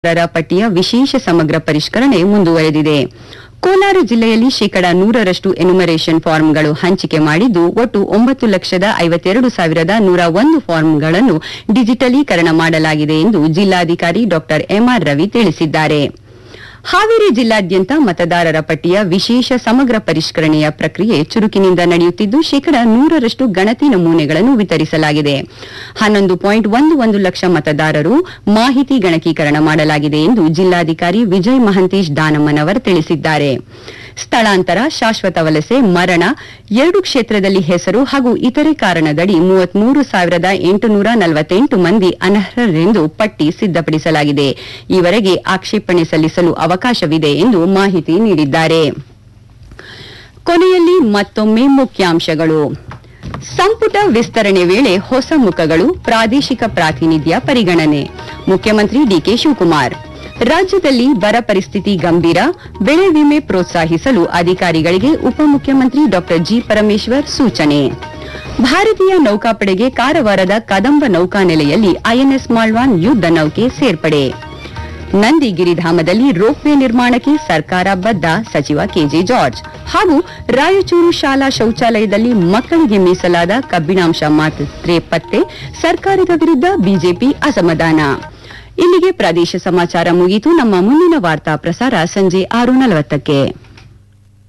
ಮತದಾರರ ಪಟ್ಟಿಯ ವಿಶೇಷ ಸಮಗ್ರ ಪರಿಷ್ಕರಣೆ ಮುಂದುವರೆದಿದೆ ಕೋಲಾರ ಜಿಲ್ಲೆಯಲ್ಲಿ ಶೇಕಡ ನೂರರಷ್ಟು ಎನ್ಯುಮರೇಷನ್ ಫಾರ್ಮ್ಗಳು ಹಂಚಿಕೆ ಮಾಡಿದ್ದು ಒಟ್ಟು ಒಂಬತ್ತು ಲಕ್ಷದ ಐವತ್ತೆರಡು ಸಾವಿರದ ನೂರ ಒಂದು ಫಾರ್ಮ್ಗಳನ್ನು ಡಿಜಿಟಲೀಕರಣ ಮಾಡಲಾಗಿದೆ ಎಂದು ಜಿಲ್ಲಾಧಿಕಾರಿ ಡಾ ಎಂಆರ್ ರವಿ ತಿಳಿಸಿದ್ದಾರೆ ಹಾವೇರಿ ಜಿಲ್ಲಾದ್ಯಂತ ಮತದಾರರ ಪಟ್ಟಿಯ ವಿಶೇಷ ಸಮಗ್ರ ಪರಿಷ್ಕರಣೆಯ ಪ್ರಕ್ರಿಯೆ ಚುರುಕಿನಿಂದ ನಡೆಯುತ್ತಿದ್ದು ಶೇಕಡ ನೂರರಷ್ಟು ಗಣತಿ ನಮೂನೆಗಳನ್ನು ವಿತರಿಸಲಾಗಿದೆ ಹನ್ನೊಂದು ಪಾಯಿಂಟ್ ಒಂದು ಒಂದು ಲಕ್ಷ ಮತದಾರರು ಮಾಹಿತಿ ಗಣಕೀಕರಣ ಮಾಡಲಾಗಿದೆ ಎಂದು ಜಿಲ್ಲಾಧಿಕಾರಿ ವಿಜಯ್ ಮಹಂತೇಶ್ ದಾನಮ್ಮನವರ್ ತಿಳಿಸಿದ್ದಾರೆ ಸ್ಥಳಾಂತರ ಶಾಶ್ವತ ವಲಸೆ ಮರಣ ಎರಡು ಕ್ಷೇತ್ರದಲ್ಲಿ ಹೆಸರು ಹಾಗೂ ಇತರೆ ಕಾರಣದಡಿ ಮೂವತ್ಮೂರು ಸಾವಿರದ ಎಂಟುನೂರ ನಲವತ್ತೆಂಟು ಮಂದಿ ಅನರ್ಹರೆಂದು ಪಟ್ಟಿ ಸಿದ್ಧಪಡಿಸಲಾಗಿದೆ ಈವರೆಗೆ ಆಕ್ಷೇಪಣೆ ಸಲ್ಲಿಸಲು ಅವಕಾಶವಿದೆ ಎಂದು ಮಾಹಿತಿ ನೀಡಿದ್ದಾರೆ ಕೊನೆಯಲ್ಲಿ ಮತ್ತೊಮ್ಮೆ ಮುಖ್ಯಾಂಶಗಳು ಸಂಪುಟ ವಿಸ್ತರಣೆ ವೇಳೆ ಹೊಸ ಮುಖಗಳು ಪ್ರಾದೇಶಿಕ ಪ್ರಾತಿನಿಧ್ಯ ಪರಿಗಣನೆ ಮುಖ್ಯಮಂತ್ರಿ ಡಿಕೆ ಶಿವಕುಮಾರ್ ರಾಜ್ಯದಲ್ಲಿ ಬರ ಪರಿಸ್ಥಿತಿ ಗಂಭೀರ ಬೆಳೆ ವಿಮೆ ಪ್ರೋತ್ಸಾಹಿಸಲು ಅಧಿಕಾರಿಗಳಿಗೆ ಉಪಮುಖ್ಯಮಂತ್ರಿ ಡಾ ಜಿ ಪರಮೇಶ್ವರ್ ಸೂಚನೆ ಭಾರತೀಯ ನೌಕಾಪಡೆಗೆ ಕಾರವಾರದ ಕದಂಬ ನೌಕಾನೆಲೆಯಲ್ಲಿ ಐಎನ್ಎಸ್ ಮಾಳ್ವಾನ್ ಯುದ್ಧ ನೌಕೆ ಸೇರ್ಪಡೆ ನಂದಿಗಿರಿಧಾಮದಲ್ಲಿ ರೋಪ್ವೇ ನಿರ್ಮಾಣಕ್ಕೆ ಸರ್ಕಾರ ಬದ್ಧ ಸಚಿವ ಕೆಜೆ ಜಾರ್ಜ್ ಹಾಗೂ ರಾಯಚೂರು ಶಾಲಾ ಶೌಚಾಲಯದಲ್ಲಿ ಮಕ್ಕಳಿಗೆ ಮೀಸಲಾದ ಕಬ್ಬಿಣಾಂಶ ಮಾತ್ರೆ ಪತ್ತೆ ಸರ್ಕಾರದ ವಿರುದ್ಧ ಬಿಜೆಪಿ ಅಸಮಾಧಾನ ಇಲ್ಲಿಗೆ ಪ್ರದೇಶ ಸಮಾಚಾರ ಮುಗಿಯಿತು ನಮ್ಮ ಮುಂದಿನ ವಾರ್ತಾ ಪ್ರಸಾರ ಸಂಜೆ ಆರು ನಲವತ್ತಕ್ಕೆ